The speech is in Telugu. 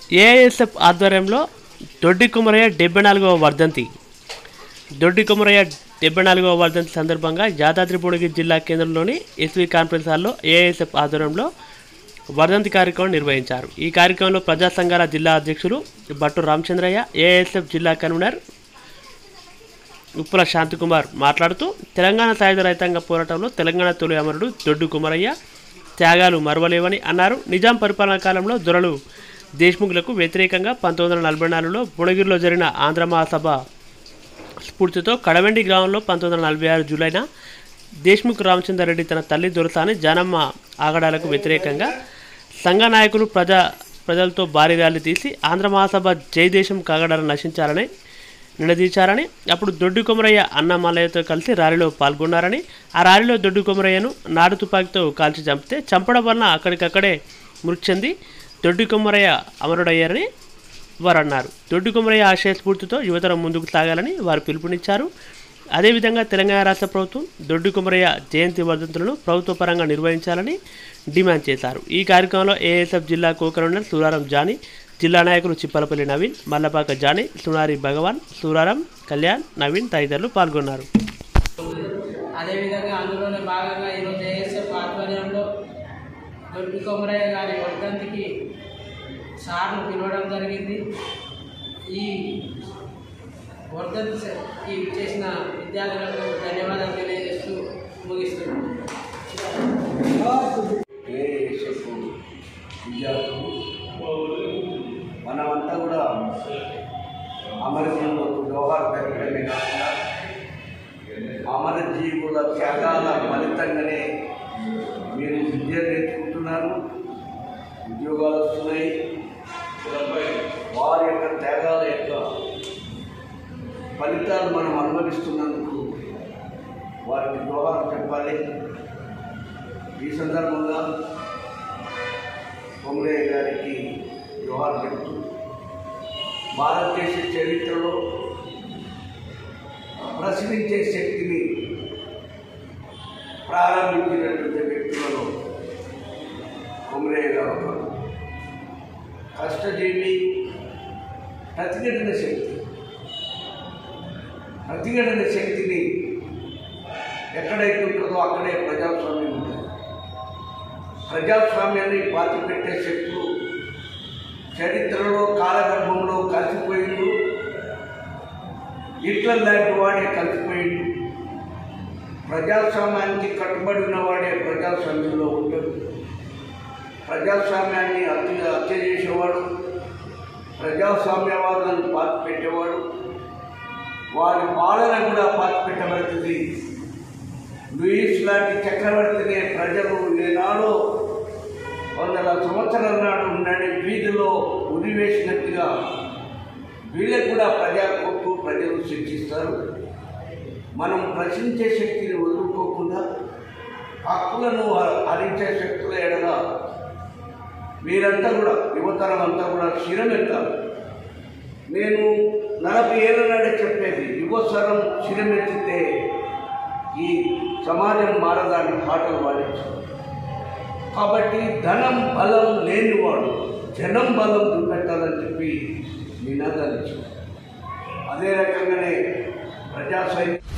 ఏఐఎస్ఎఫ్ ఆధ్వర్యంలో దొడ్డి కుమరయ్య డెబ్బై నాలుగవ వర్ధంతి దొడ్డి కుమరయ్య డెబ్బై నాలుగవ వర్ధంతి సందర్భంగా యాదాద్రి భువనగిరి జిల్లా కేంద్రంలోని ఎస్వి కాన్ఫరెన్స్ హాల్లో ఏఐఎస్ఎఫ్ ఆధ్వర్యంలో వర్ధంతి కార్యక్రమం నిర్వహించారు ఈ కార్యక్రమంలో ప్రజా సంఘాల జిల్లా అధ్యక్షులు భట్టు రామచంద్రయ్య ఏఐఎస్ఎఫ్ జిల్లా కన్వీనర్ ఉప్పుల శాంతికుమార్ మాట్లాడుతూ తెలంగాణ సాయుధ రైతాంగ పోరాటంలో తెలంగాణ తొలి అమరుడు దొడ్డు కుమరయ్య త్యాగాలు మరవలేవని అన్నారు నిజాం పరిపాలనా కాలంలో దొరలు దేశ్ముఖులకు వ్యతిరేకంగా పంతొమ్మిది వందల నలభై నాలుగులో భువనగిరిలో జరిగిన ఆంధ్ర మహాసభ స్ఫూర్తితో కడవెండి గ్రామంలో పంతొమ్మిది వందల నలభై ఆరు జూలైన దేశ్ముఖ్ రామచంద్రారెడ్డి తన తల్లి దొరసాని జానమ్మ ఆగడాలకు వ్యతిరేకంగా సంఘ నాయకులు ప్రజా ప్రజలతో భారీ ర్యాలీ తీసి ఆంధ్ర మహాసభ జై దేశం కాగడాలను నశించాలని నిలదీశారని అప్పుడు దొడ్డు కొమరయ్య అన్న మల్లయ్యతో కలిసి ర్యాలీలో పాల్గొన్నారని ఆ ర్యాలీలో దొడ్డు కొమరయ్యను నాడు తుపాకీతో కాల్చి చంపితే చంపడం వలన అక్కడికక్కడే మృతి చెంది దొడ్డు కొమరయ్య అమరుడయ్యారని వారు అన్నారు దొడ్డు కొమరయ్య ఆశయ స్ఫూర్తితో యువతరం ముందుకు సాగాలని వారు పిలుపునిచ్చారు అదేవిధంగా తెలంగాణ రాష్ట్ర ప్రభుత్వం దొడ్డు కుమరయ్య జయంతి వర్ధంతులను ప్రభుత్వ పరంగా నిర్వహించాలని డిమాండ్ చేశారు ఈ కార్యక్రమంలో ఏఎస్ఎఫ్ జిల్లా కో కన్వీనర్ సూరారం జానీ జిల్లా నాయకులు చిప్పలపల్లి నవీన్ మల్లపాక జానీ సునారి భగవాన్ సూరారం కళ్యాణ్ నవీన్ తదితరులు పాల్గొన్నారు అదేవిధంగా అందులోనే భాగంగా ఈరోజు ఏఎస్ఎఫ్ ఆధ్వర్యంలో దొడ్డి కొమరయ్య గారి వర్ధంతికి సార్ను పిలవడం జరిగింది ఈ వర్ధంతికి చేసిన విద్యార్థులకు ధన్యవాదాలు తెలియజేస్తూ ముగిస్తున్నాను ఏఎస్ఎఫ్ విద్యార్థులు మనమంతా కూడా అమరజీవులకు దోహాలు పెట్టడమే కాకుండా అమరజీవుల త్యాగాల ఫలితంగానే మీరు విద్య నేర్చుకుంటున్నారు ఉద్యోగాలు వస్తున్నాయి వారి యొక్క త్యాగాల యొక్క ఫలితాలు మనం అనుభవిస్తున్నందుకు వారికి దోహాలు చెప్పాలి ఈ సందర్భంగా కొమరయ్య గారికి జోహార్ చెప్తూ భారతదేశ చరిత్రలో ప్రశ్నించే శక్తిని ప్రారంభించినటువంటి వ్యక్తులలో కొమరయ్య గారు ఒకరు. కష్టజీవి ప్రతిఘటన శక్తి ప్రతిఘటన శక్తిని ఎక్కడైతే ఉంటుందో అక్కడే ప్రజాస్వామ్యం ఉంటుంది ప్రజాస్వామ్యాన్ని పాతి పెట్టే శక్తులు చరిత్రలో కాలగర్భంలో కలిసిపోయిండు హిట్లర్ లాంటి వాడే కలిసిపోయిండు ప్రజాస్వామ్యానికి కట్టుబడి ఉన్నవాడే ప్రజాస్వామ్యంలో ఉంటాడు ప్రజాస్వామ్యాన్ని హత్య హత్య చేసేవాడు ప్రజాస్వామ్యవాదులను పాతి పెట్టేవాడు వారి పాలన కూడా పాతి పెట్టబడుతుంది లూయిస్ లాంటి చక్రవర్తిని ప్రజలు ఏనాడో వందల సంవత్సరాల నాడు ఉండే వీధిలో ఉరివేసినట్టుగా వీళ్ళకు కూడా ప్రజా కోర్టు ప్రజలు శిక్షిస్తారు మనం ప్రశ్నించే శక్తిని వదులుకోకుండా హక్కులను హరించే శక్తుల ఎడగా మీరంతా కూడా యువతరం అంతా కూడా శిరమెత్తాలి నేను నలభై ఏళ్ళ నాడే చెప్పేది యువస్వరం శిరమెత్తితే ఈ సమాజం మారదాన్ని పాటలు పాడించారు కాబట్టి ధనం బలం లేనివాడు జనం బలం చూపెట్టాలని చెప్పి నినాదాలు ఇచ్చారు అదే రకంగానే ప్రజా సైన్యం